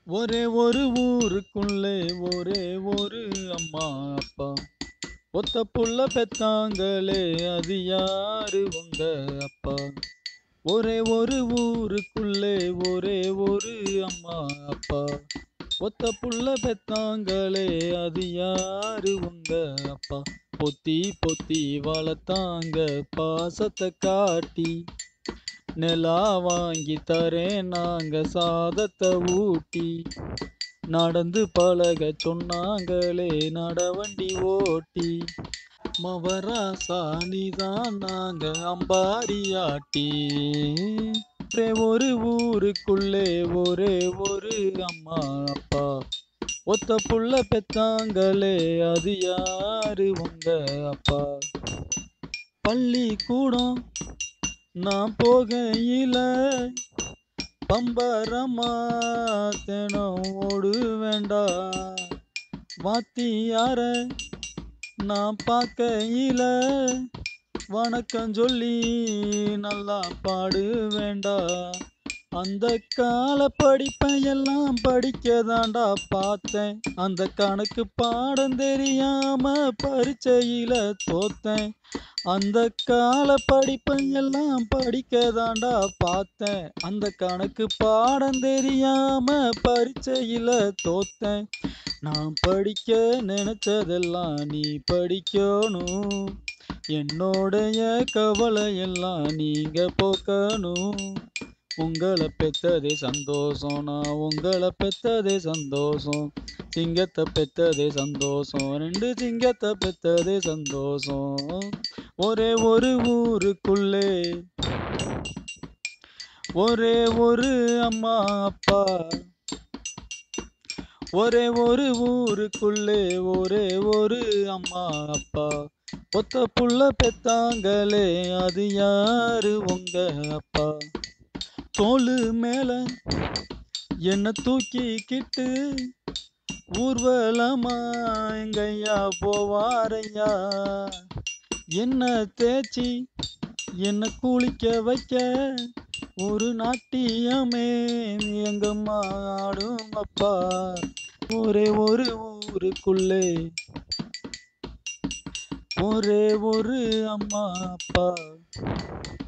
ஒரே ஒரு ஊருக்குள்ளே ஒரே ஒரு அம்மா அப்பா ஒத்த புள்ள பெத்தாங்களே அது யாரு உங்க அப்பா ஒரே ஒரு ஊருக்குள்ளே ஒரே ஒரு அம்மா அப்பா ஒத்த புள்ள பெத்தாங்களே அது யாரு உங்க அப்பா பொத்தி பொத்தி வளர்த்தாங்க பாசத்தை காட்டி நிலா வாங்கி தரேன் நாங்க சாதத்தை ஊட்டி நடந்து பழக சொன்னாங்களே நடவண்டி ஓட்டி மவராசா நீதான் நாங்க அம்பாரி ஆட்டி ஒரே ஒரு ஊருக்குள்ளே ஒரே ஒரு அம்மா அப்பா ஒத்த புள்ள பெத்தாங்களே அது யாரு உங்க அப்பா பள்ளிக்கூடம் நான் போகையில பம்பரமா தினம் ஓடு வேண்டா வாத்தியார நான் பார்க்கையில வணக்கம் சொல்லி நல்லா பாடு வேண்டா அந்த கால படிப்பை எல்லாம் படிக்கதாண்டா பார்த்தேன் அந்த கணக்கு பாடம் தெரியாம பரீட்சையில தோத்தேன் அந்த கால படிப்பை எல்லாம் படிக்கதாண்டா பார்த்தேன் அந்த கணக்கு பாடம் தெரியாம பரீட்சையில தோத்தேன் நான் படிக்க நினைச்சதெல்லாம் நீ படிக்கணும் என்னோடைய கவலை எல்லாம் நீங்க போக்கணும் உங்களை பெத்ததே சந்தோஷம் நான் உங்களை பெத்ததே சந்தோஷம் சிங்கத்தை பெத்ததே சந்தோஷம் ரெண்டு சிங்கத்தை பெத்ததே சந்தோஷம் ஒரே ஒரு ஊருக்குள்ளே ஒரே ஒரு அம்மா அப்பா ஒரே ஒரு ஊருக்குள்ளே ஒரே ஒரு அம்மா அப்பா ஒத்த புள்ள பெத்தாங்களே அது யாரு உங்க அப்பா தோளு மேல என்ன தூக்கிக்கிட்டு ஊர்வலமா எங்கய்யா போவாரையா என்ன தேய்ச்சி என்ன குளிக்க வைக்க ஒரு நாட்டியமே எங்கம்மா ஆடும் அப்பா ஒரே ஒரு ஊருக்குள்ளே ஒரே ஒரு அம்மா அப்பா